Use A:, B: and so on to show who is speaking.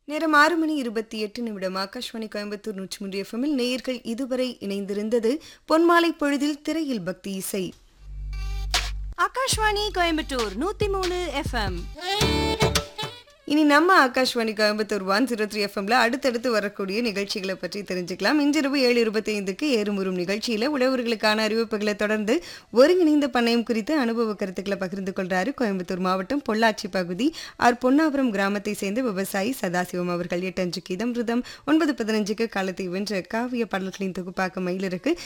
A: நேரம் ஆறு மணி இருபத்தி எட்டு நிமிடம் ஆகாஷ்வாணி கோயம்புத்தூர் நூற்றி மூன்று எஃப்எம்மில் நேயர்கள் இதுவரை இணைந்திருந்தது பொன்மாலை பொழுதில் திரையில் பக்தி இசை
B: ஆகாஷ்வாணி கோயம்புத்தூர் நூத்தி மூணு எஃப்எம்
A: இனி நம்ம Akashvani Coimbatore one zero three எஃப்எம்ல அடுத்தடுத்து வரக்கூடிய நிகழ்ச்சிகளை பற்றி தெரிஞ்சுக்கலாம் இன்றிரவு ஏழு இருபத்தி ஐந்துக்கு ஏறுமுறும் நிகழ்ச்சியில உழவர்களுக்கான அறிவிப்புகளை தொடர்ந்து ஒருங்கிணைந்த பண்ணையம் குறித்து அனுபவ கருத்துக்களை பகிர்ந்து கொள்றாரு கோயம்புத்தூர் மாவட்டம் பொள்ளாச்சி பகுதி ஆர் பொன்னாபுரம் கிராமத்தை சேர்ந்த விவசாயி சதாசிவம் அவர்கள் எட்டு அஞ்சுக்கு இதம் ரிதம் ஒன்பது பதினஞ்சுக்கு காலத்தை வென்ற காவிய பாடல்களின் தொகுப்பாக்க மயிலிருக்கு